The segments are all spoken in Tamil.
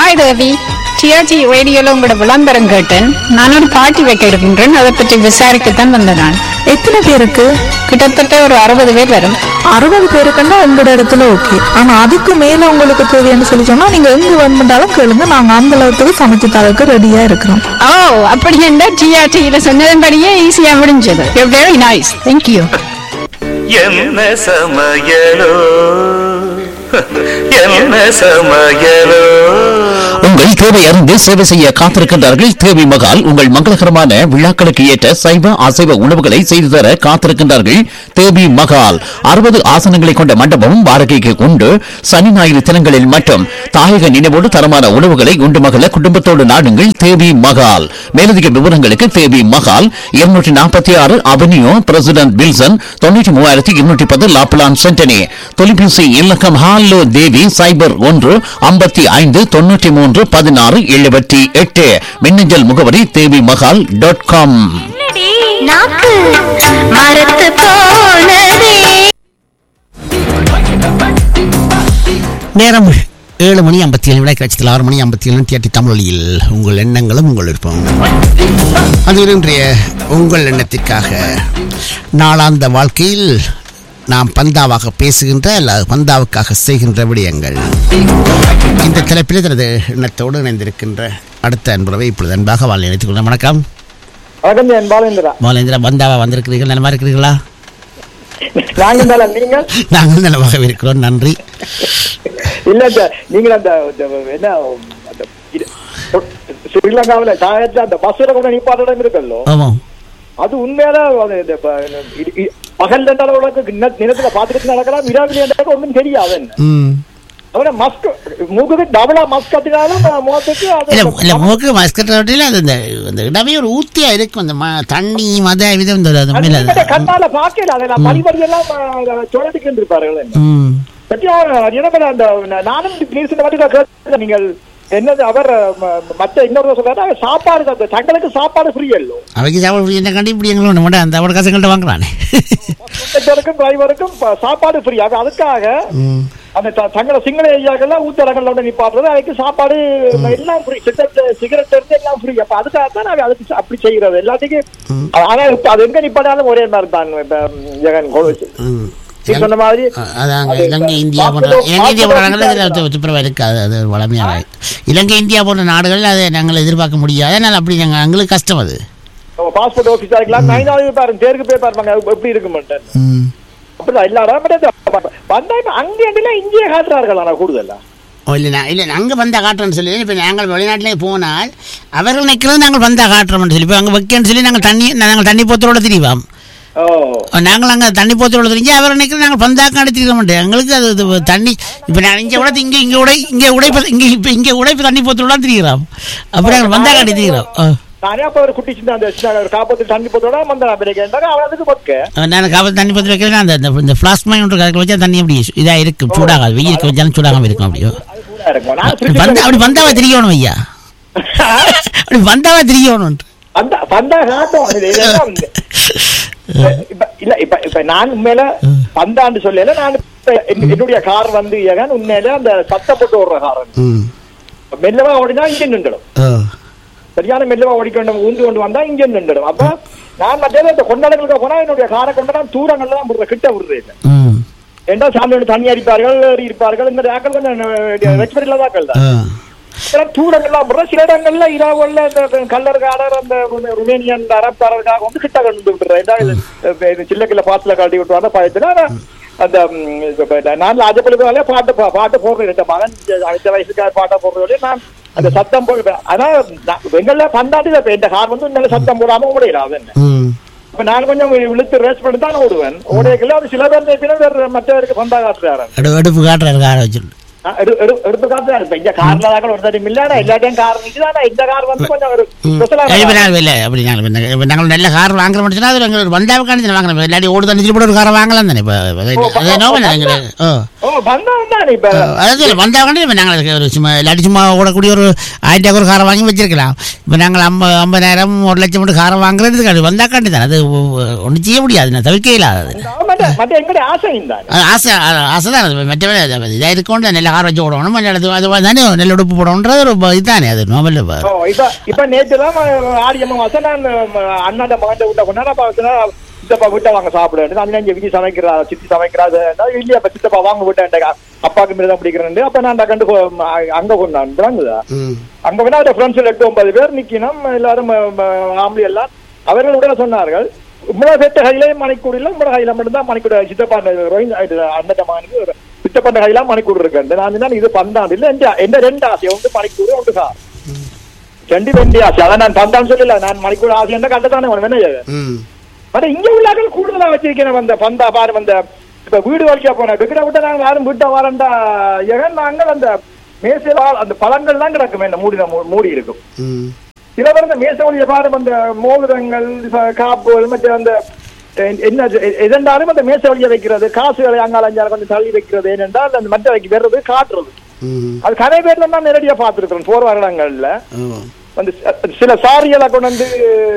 ஹாய் தேவி டிஆர்ஜி ரேடியோல உங்களோட விளம்பரம் கேட்டேன் நான் ஒரு பார்ட்டி வைக்க இருக்கின்றேன் அதை பற்றி விசாரிக்கத்தான் வந்தேன் நான் எத்தனை பேருக்கு கிட்டத்தட்ட ஒரு அறுபது பேர் வரும் அறுபது பேருக்குன்னா உங்களோட இடத்துல ஓகே ஆனா அதுக்கு மேல உங்களுக்கு தேவைன்னு சொல்லி சொன்னா நீங்க எங்க வேணுமென்றாலும் கேளுங்க நாங்க அந்த அளவுக்கு சமைச்சு தரக்கு ரெடியா இருக்கிறோம் ஓ அப்படி என்ன டிஆர்டியில சொன்னதன்படியே ஈஸியா முடிஞ்சது வெரி நைஸ் தேங்க்யூ என்ன சமையலோ என்ன சமையலோ உங்கள் தேவை அறிந்து சேவை செய்ய காத்திருக்கின்றார்கள் தேவி மகால் உங்கள் மங்களகரமான விழாக்களுக்கு ஏற்ற சைவ அசைவ உணவுகளை செய்து தர காத்திருக்கின்றார்கள் தேவி மகால் அறுபது ஆசனங்களை கொண்ட மண்டபமும் வாடகைக்கு உண்டு சனி ஞாயிறு தினங்களில் மட்டும் தாயக நினைவோடு தரமான உணவுகளை உண்டு மகள குடும்பத்தோடு நாடுங்கள் தேவி மகால் மேலதிக விவரங்களுக்கு தேவி மகால் இருநூற்றி நாற்பத்தி ஆறு அவென்யூ பிரசிடென்ட் வில்சன் தொண்ணூற்றி மூவாயிரத்தி இருநூற்றி பத்து லாப்லான் சென்டனி தொலைபேசி இலக்கம் ஹாலோ தேவி சைபர் ஒன்று ஐம்பத்தி ஐந்து தொண்ணூற்றி மூன்று பதினாறு எழுபத்தி எட்டு மின்னஞ்சல் முகவரி தேவி மகால் டாட் காம் நாக்கு மரத்து போனதே நேரம் ஏழு மணி ஐம்பத்தி ஏழு விட கட்சியில் ஆறு மணி ஐம்பத்தி ஏழு டிஆர்டி தமிழொலியில் உங்கள் எண்ணங்களும் உங்கள் விருப்பம் அது இன்றைய உங்கள் எண்ணத்திற்காக நாளாந்த வாழ்க்கையில் நாம் பந்தாவாக பேசுகின்ற அல்லது பந்தாவுக்காக செய்கின்ற விடயங்கள் இந்த தலைப்பில் தனது எண்ணத்தோடு இணைந்திருக்கின்ற அடுத்த அன்புறவை இப்பொழுது அன்பாக வாழ் நினைத்துக் கொள்ள வணக்கம் வணக்கம் என் பாலேந்திரா பாலேந்திரா பந்தாவா வந்திருக்கிறீர்கள் நலமா இருக்கிறீர்களா நாங்க இருந்தால நீங்க நாங்கள் நலமாக இருக்கிறோம் நன்றி இல்ல இந்த நீங்க அந்த இந்த என்ன அந்த இது- ஸ்ரீலங்காவில சாயத்துல அந்த பஸ்ல கூட நிப்பாட்டம் இருக்கல்லோ ஆமாம் அது உண்மையால அது இந்த ப- இது- இது- பகல் அளவுக்கு நிலத்துல பாத்துக்கிட்டு நடக்கலாம் இரவு நேரத்துல ஒன்றும் தெரியாது என்ன ம் அவன மஸ்க் மூக்குக்கு டபுளா மஸ்க் கட்டினாலும் முகத்துக்கு இல்ல அது இல்ல மூக்கு மஸ்கட்டில் அது இந்த இந்த இடமே ஒரு ஊத்தியா இருக்கும் அந்த ம- தண்ணி மத விதம் இந்த அது மேல அது அது. கண்ணால பாக்கல அதெல்லாம் படிப்படி எல்லாம் சொல்லிட்டு இருப்பார்கள் என்ன ம் சத்யா, எனக்கு அந்த நானும் பேசுன மாதிரி நான் கேட்டேன். நீங்கள் என்னது அவர் ம- மத்த இன்னொரு சொல்றாரு அவர் சாப்பாடு அந்த தங்களுக்கு சாப்பாடு ஃப்ரீ அல்லோ அவைக்கு சாப்பிட என்ன கண்டி இப்படி எங்களும் நம்ம அந்த அவட காசுங்கள்ட்ட வாங்குறானே கண்டக்டருக்கும் டிரைவருக்கும் ப- சாப்பாடு ஃப்ரீ அது அதுக்காக ம் அந்த த- தங்கள சிங்கள ஏரியாக்கெல்லாம் ஊத்தடங்கள்ல நிப்பாட்டுறது அதுக்கு சாப்பாடு எல்லாம் ஃப்ரீ சிகரெட் சிகரெட் இருந்து எல்லாம் ஃப்ரீ அப்ப அதுக்காக தான் நாங்க அதுக்கு ச- அப்படி செய்யறது எல்லாத்துக்கும் ஆனா இப்ப அது எங்க நிப்பாட்டாலும் ஒரே மாதிரி தான் இப்ப ஜெகன் கொ- ம் நீ சொன்ன மாதிரி அ- அதாங்க அது இலங்கை இந்த இந்தியா போன்ற hospital- இலங்கை இந்தியா போன்ற hospital நாடுகள் அதில் துப்புரவாக இருக்காது அது ஒரு வளமையாக இலங்கை இந்தியா போன்ற நாடுகள் அதை நாங்கள் எதிர்பார்க்க முடியாது அதனால் அப்படி நாங்கள் எங்களுக்கு கஷ்டம் அது பாஸ்போர்ட் ஆஃபீஸா இருக்கலாம் நைனாவது பாருங்க தேர்க்கு போய் பாருங்க எப்படி இருக்கு மாட்டேன் ம் அப்படிதான் எல்லா இடம் வந்தா இப்ப அங்கே அண்டில இங்கே காட்டுறார்கள் ஆனா கூடுதலா ஓ இல்லை நான் இல்லை நாங்கள் வந்தா காட்டுறோம்னு சொல்லி இப்போ நாங்கள் வெளிநாட்டிலே போனால் அவர்கள் நிற்கிறது நாங்கள் வந்தா காட்டுறோம்னு சொல்லி இப்போ அங்கே வைக்கன்னு சொல்லி நாங்கள் தண்ணி நாங்கள் தண்ணி போத்தலோட திரிவோம் ஓ நாங்கள் அங்கே தண்ணி போத்தலோட தெரிஞ்சு அவர் நிற்கிறது நாங்கள் பந்தாக்க அடித்திருக்க மாட்டோம் எங்களுக்கு அது இது தண்ணி இப்போ நான் இங்கே உடைத்து இங்கே இங்கே உடை இங்கே உடைப்பு இங்கே இப்போ இங்கே உடைப்பு தண்ணி போத்தலோட திரிகிறோம் அப்புறம் நாங்கள் பந்தாக்க அடி திரிகிறோம் ஆ. நானே அப்ப ஒரு குட்டி சின்ன அந்த சின்ன ஒரு காப்பத்து தண்ணி போத்தோட வந்தா பிறகு அவன் அதுக்கு பக்க நான் காவல் தண்ணி பற்றி வைக்கிறேன் அந்த இந்த- இந்த ஃப்ளாஸ்க் மாதிரி ஒன்று கணக்கில் வச்சா தண்ணி அப்படி இதாக இருக்கும் சூடாகாது வெயிலுக்கு வச்சாலும் சூடாகாம இருக்கும் அப்படியோ அது கூட இருக்கும் நான் அப்படி வந்தா அப்படி வந்தாவா திரியணும் ஐயா அப்படி வந்தாவா திரியணும் வந்தா வந்தா காட்டும் இது இதெல்லாம் இப்ப இல்ல இப்ப இப்ப நான் உண்மையில பந்தாண்டு சொல்லல நான் இப்ப என்- என்னுடைய கார் வந்து ஏகன் உண்மையில அந்த சத்த போட்டு ஓடுற கார் ம் மெல்லவா ஓடினா இங்க நின்றுடும் ஓ சரியான மெல்லவா ஓடிக்கொண்டு ஊந்து கொண்டு வந்தா இங்க நின்றுடும் அப்ப நான் மத்தியால இந்த கொண்டாடங்களுக்கு போனா என்னுடைய காரை கொண்டு தான் தூரங்கள்ல தான் விடுறேன் கிட்ட விடுறேன் ம் ஏண்டா சாமி தண்ணி அடிப்பார்கள் ஏறி இருப்பார்கள் இந்த ஆக்கள் கொஞ்சம் வெச்சபடியில தான் ஆ இதெல்லாம் தூரங்கள்லாம் விடுறோம் சில இடங்கள்ல இரவுல இந்த கல்லர் காரர் அந்த ருமேனியன் இந்த அரப்பாரருக்காக வந்து கிட்ட கொண்டு விட்டுறேன் ஏண்டா இது, இது சில்லக்கில்ல பாத்துல கட்டி விட்டுவாங்க பயத்துல ஆனா, அந்த ம், இப்ப நான் ராஜபலிபாலே பாட்டு பா- பாட்டு போடுறேன் இந்த மகன் அஞ்சு வயசுக்காக பாட்டை போடுறதோட நான் அந்த சத்தம் போடு ஆனா நான் எங்கள பந்தாட்டி இப்ப இந்த கார் வந்து நல்ல சத்தம் போடாம முடியல அது என்ன ம் இப்ப நான் கொஞ்சம் இழுத்து ரேஸ் பண்ணி தான் ஓடுவேன் ஓடையக்குள்ள அது சில பேர் நினைப்பினா வேற மற்றவருக்கு பந்தா காட்டுறாரு எடு எடுப்பு காட்டுறாரு காரை வச்சுட்டு ஆ, எடு- எடு- எடுத்து காட்டுறாரு இப்ப இந்த கார்ல தான் ஒரு தடவை இல்ல ஆனா எல்லாத்தையும் கார் நிக்குது இந்த கார் வந்து கொஞ்சம் ஒரு special ஆன இப்போ car. நாங்கள் இல்லை அப்படி நாங்கள் இப்ப நாங்கள் இப்ப நாங்கள் நல்ல கார் வாங்குற மட்டும் அது எங்களுக்கு வந்தாவுக்கான வாங்குறோம் இல்லாட்டி ஓடு தண்ணி போட்டு ஒரு காரை வாங்கலாம் தானே இப்போ அது நோ எங்களுக்கு ஓ ஓ வந்தா தான் இப்ப அதாவது வந்தாங்க இப்போ நாங்கள் ஒரு சும்மா இல்லாட்டி சும்மா ஓடக்கூடிய ஒரு ஆயிரத்தி ஒரு காரை வாங்கி வச்சிருக்கலாம் இப்போ நாங்கள் ஐம்பது ஐம்பதாயிரம் ஒரு லட்சம் மட்டும் காரை வாங்குறதுக்கு அது வந்தாக்காண்டி தானே அது ஒன்றும் செய்ய முடியாது நான் தவிர்க்க இல்லாதது கவர்மெண்ட் மற்ற எங்களுடைய ஆசை தான் அது ஆசை அது ஆசை தான் அது மற்றவே இதாக இருக்கணும் நல்ல கார் வச்சு போடணும் நல்ல இடத்து அது தானே நல்ல உடுப்பு போடணுன்றது ஒரு ப- இதுதானே அது நார்மல் ஓ இப்ப இப்ப நேற்று தான் ஆடி அம்மா மாசம் நான் அண்ணாண்ட மகன் விட்ட கொண்டாட பார்த்தா சித்தப்பா விட்ட வாங்க சாப்பிடுறது அந்த இங்க விஜய் சமைக்கிறா சித்தி சமைக்கிறாது இல்லையா அப்ப சித்தப்பா வாங்க விட்டேன் அப்பாக்கு மீது தான் பிடிக்கிறேன் அப்ப நான் கண்டு கொ- அங்க கொண்டான் விளங்குதா ம் அங்க வேணா அவருடைய ஃப்ரெண்ட்ஸ் எட்டு ஒன்பது பேர் நிக்கணும் எல்லாரும் ம- ம- ஆம்பளை எல்லாம் அவர்கள் உடனே சொன்னார்கள் உங்களோட பெற்ற கையிலே மணிக்கூடில உங்களோட கையில மட்டும்தான் மணிக்கூட சித்தப்பா அந்த மகனுக்கு ஒரு சித்தப்பண்ட கையில மணிக்கூடு இருக்கு நான் சொன்னேன், இது பந்தாண்டு இல்ல எந்த எந்த ரெண்டு ஆசை ஒன்று மணிக்கூடு ஒன்று சார் ரெண்டு ரெண்டு ஆசை அதான் நான் பந்தான்னு சொல்லல நான் மணிக்கூட ஆசை என்ன கண்டதானே உனக்கு என்ன செய்ய? ம் ஆனா இங்க உள்ளாக்கள் கூடுதலா வச்சிருக்கேன் வந்த பந்தா பாரு வந்த இப்ப வீடு வரைக்கும் போன விக்கிட விட்ட நாங்க யாரும் வீட்டை வரண்டா ஏன் நாங்கள் அந்த மேசையில அந்த பழங்கள் தான் கிடக்குமே இந்த மூடி மூடி இருக்கும் ம் சில பேர் இந்த மேசை வழிய பாரு அந்த மோதிரங்கள் ச- காப்புகள் மற்ற அந்த எ- என்ன எ- எதென்றாலும் அந்த மேசை வழிய வைக்கிறது காசுகளை அங்கால அஞ்சால கொஞ்சம் தள்ளி வைக்கிறது ஏனென்றால் அந்த மற்ற வைக்க வர்றது காட்டுறது ம் அது கதை பேர்ல தான் நேரடியா பார்த்துருக்கோம் போர் வருடங்கள்ல ஆமாம் வந்து சி- சில சாரிகளை கொண்டு வந்து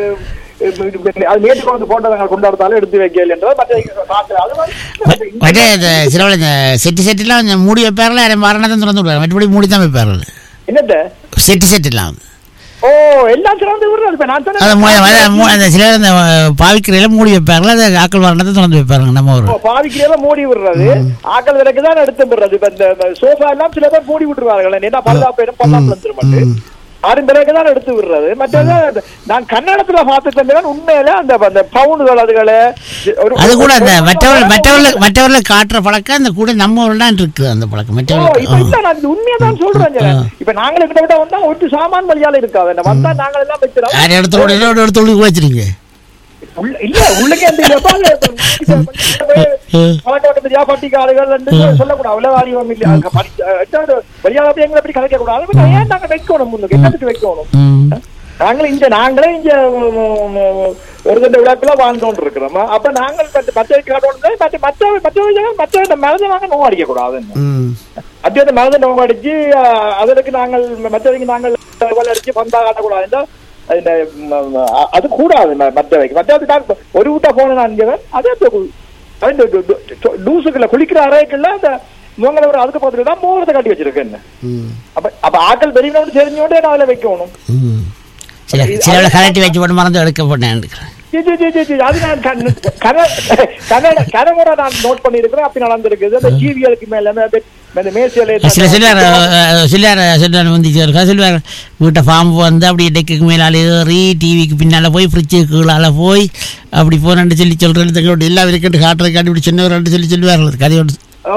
அஹ், அது நேற்று கொண்டு வந்து போட்டவங்க கொண்டாடுறதால எடுத்து வைக்கல என்றால் மற்ற காட்டு அது வந்து மற்றே இந்த சிலவில் இந்த செட்டு செட்டுலாம் கொஞ்சம் மூடி வைப்பாரில் யாரும் மரணத்தை திறந்து விடுவாங்க மற்றபடி மூடி தான் வைப்பார்கள் என்னத்த செட்டு செட்டுலாம் ஓ எல்லாம் சிறந்து விடுறது இப்ப நான் அது மூ- சொன்னேன் அதான் மூ- அந்த சிலர் இந்த பாவிக்கிறையில மூடி வைப்பார்கள் அது ஆக்கள் மரணத்தை திறந்து வைப்பாருங்க நம்ம ஊர் பாவிக்கிறத மூடி விடுறது ஆக்கள் விலைக்கு தான் எடுத்து விடுறது இப்ப இந்த சோஃபா எல்லாம் சில பேர் மூடி விட்டுருவார்கள் என்ன பல்லாப்பேரும் பல்லாப்பு வந்துருமாட்டு ஆறு பிறகு தான் எடுத்து விடுறது மற்றது நான் கன்னடத்துல பார்த்துட்டு உண்மையில அந்த அந்த பவுனுகள் அதுகளை ஒரு- அது கூட அந்த ஒரு- மற்றவர்கள் மற்றவர்கள் மற்றவர்கள் காட்டுற பழக்கம் அந்த கூட நம்ம ஊர்ல தான் இருக்குது அந்த பழக்கம் ஓ, இப்ப மற்றவர்கள் இல்ல நான் இது உண்மையா தான் சொல்றேன் ஜெகன். இப்ப நாங்களே கிட்ட விட்ட வந்தா ஒரு சாமான் வழியால இருக்காது என்ன வந்தா நாங்கள் எல்லாம் வச்சிடலாம் யார் இடத்தோட இடத்தோட இடத்தோட வச்சிருங்க உள்ள- இல்ல உள்ளக்கே அந்த இல்லப்பா, இல்ல, இப்ப பழக்கவட்ட வியாபாட்டிக்கு ஆளுகள் என்று சொல்லக்கூடாது அவ்வளவு அறிவம் இல்ல அங்க படி- அஹ் வெளியால போய் எங்களை எப்படி கலைக்க கூடாது அப்ப ஏன் நாங்க வைக்கணும் முன்னுக்கு என்னத்துக்கு வைக்கணும் ம். நாங்களே இங்க நாங்களே இங்க உம், உம், உம், ஒரு ரெண்டு விழாக்குள்ள வாழ்ந்தோண்டு இருக்கிறோம் அப்ப நாங்கள் மற்ற மற்ற காட்டோண்டு மற்ற மற்ற மற்ற மற்ற இந்த மருந்தை நாங்க நோய் அடிக்க கூடாது ம். அப்படியே அந்த மருந்தை நோய் அடிச்சு அஹ், அதற்கு நாங்கள் மற்றவைக்கு நாங்கள் வேலை அடிச்சு பந்தா காட்டக்கூடாது என்றால் இந்த ம், அ- அது கூடாது ம- மற்றவைக்கு மற்றது நான் இப்ப ஒரு வீட்டா போன நான் இங்கே அதே அந்த கு- அது இந்த டு- டு- லூசுக்குள்ள குளிக்கிற அறைக்குள்ள அந்த முகங்களை ஒரு அதுக்கு பக்கத்துல தான் மோகத்தை கட்டி வச்சிருக்கேன் ம். அப்ப அப்ப ஆக்கள் பெரியவனோடு தெரிஞ்சோடே நான் அதில் வைக்கணும் ம். சில சில கலட்டி வச்சு போட்டு மறந்து எடுக்க போட்டேன் ஜி, ஜி, ஜி, ஜி, ஜி. அது நான் கண்- கன- கன- கனமுறை நான் நோட் பண்ணியிருக்கிறேன் அப்படி நடந்திருக்குது அந்த ஜீவிகளுக்கு மேல அந்த அந்த மேசியலை சில சிலர் அஹ், சிலர் சிலர் வந்து இருக்கா சிலர் வீட்டை பாம்பு வந்து அப்படி டெக்குக்கு மேலால ஏறி டிவிக்கு பின்னால போய் ஃப்ரிட்ஜுக்கு கீழால போய் அப்படி போனேன்னு சொல்லி சொல்றது தங்களோட எல்லாம் இருக்கட்டு காட்டுறது காட்டி இப்படி சின்னவர் சொல்லி சொல்லுவார்கள் கதையோடு ஓ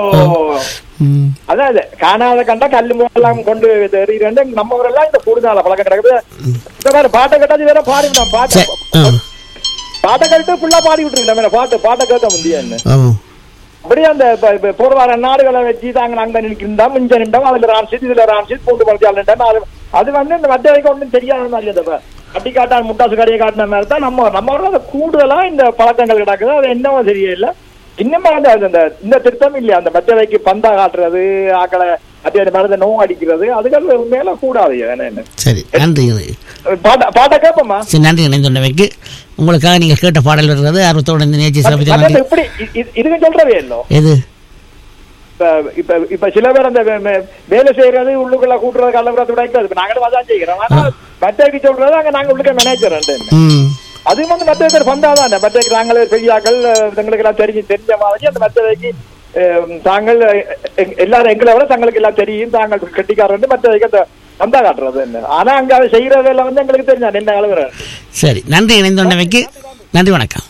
ம். அதான் அது காணாத கண்டா கல்லு எல்லாம் கொண்டு எறிகிறேன் நம்ம ஊரெல்லாம் இந்த கூடுதல பழக்கம் கிடக்குது இந்த மாதிரி பாட்டை கேட்டாச்சு வேற பாடிவிடும் பாட்டு சரி ஆ பாட்டை கேட்டு ஃபுல்லா பாடி விட்டுருக்கேன் பாட்டு பாட்டை கேட்க முடியாது ஆமாம் அப்படியே அந்த இப்ப- இப்ப போர்வார நாடுகளை வச்சு தாங்க நாங்க நிற்கின்றா மிஞ்ச நின்றோம் அதுல ரான்சிட் இதுல ரான்சிட் பூண்டு பழச்சால் நின்றோம் அது அது வந்து இந்த மற்ற வரைக்கும் ஒன்றும் தெரியாத மாதிரி அந்த இப்ப அட்டி காட்டான் முட்டாசு கடையை காட்டின மாதிரி தான் நம்ம நம்ம ஊர்ல அந்த கூடுதலா இந்த பழக்கங்கள் கிடக்குது அது என்னவோ தெரியல இன்னுமே அந்த அந்த- அந்த இந்த திருத்தம் இல்லையா அந்த மற்ற வைக்கு பந்தா காட்டுறது ஆக்களை அதே மருந்து நோய் அடிக்கிறது அதுகள் மேல கூடாது என்ன என்ன சரி நன்றி பாட்டை பாட்டை கேட்போமா சரி நன்றி இணைந்துள்ளமைக்கு உங்களுக்காக நீங்கள் கேட்ட பாடல் வருகிறது ஆர்வத்தோடு இந்த நிகழ்ச்சி சிறப்பித்த மற்றது நன்றி இப்படி இ- இ- இதுக்கு சொல்றவே இல்லை எது இப்ப இப்ப இப்ப சில பேர் அந்த வே- வே- வேலை செய்யறது உள்ளுக்குள்ள கூட்டுறது கள்ளப்புறத்து உடைக்கிறது இப்ப நாங்களும் அதான் செய்கிறோம் ஆனா மற்றவைக்கு சொல்றது அங்க நாங்க உள்ளுக்க மேனேஜர் ம் அது வந்து மற்ற பேர் பந்தாதான் மற்றவைக்கு நாங்களே பெரியாக்கள் எங்களுக்கு எல்லாம் தெரிஞ்சு தெரிஞ்ச மாதிரி அந்த மற்றவைக்கு தாங்கள் எ- எல்லாரும் எங்களை விட தங்களுக்கு எல்லாம் தெரியும் தாங்கள் கட்டிக்காரர் மற்றவைக்கு அந்த பந்தா காட்டுறது என்ன ஆனா அங்க அதை செய்யறதெல்லாம் வந்து எங்களுக்கு தெரிஞ்சா என்ன அளவுற சரி நன்றி இணைந்துள்ளமைக்கு நன்றி வணக்கம்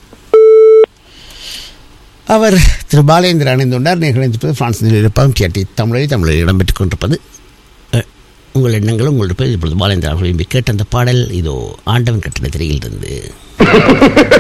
அவர் திரு பாலேந்திர அணிந்துள்ளார் நீங்கள் இணைந்திருப்பது பிரான்ஸ் இருப்பதும் டிஆர்டி தமிழில் தமிழில் இடம்பெற்றுக் கொண்டிருப்பது அஹ், உங்கள் எண்ணங்களும் உங்களுடைய இப்பொழுது பாலேந்திர அவர்கள் விரும்பி கேட்ட அந்த பாடல் இதோ ஆண்டவன் கட்டிட திரையில் இருந்து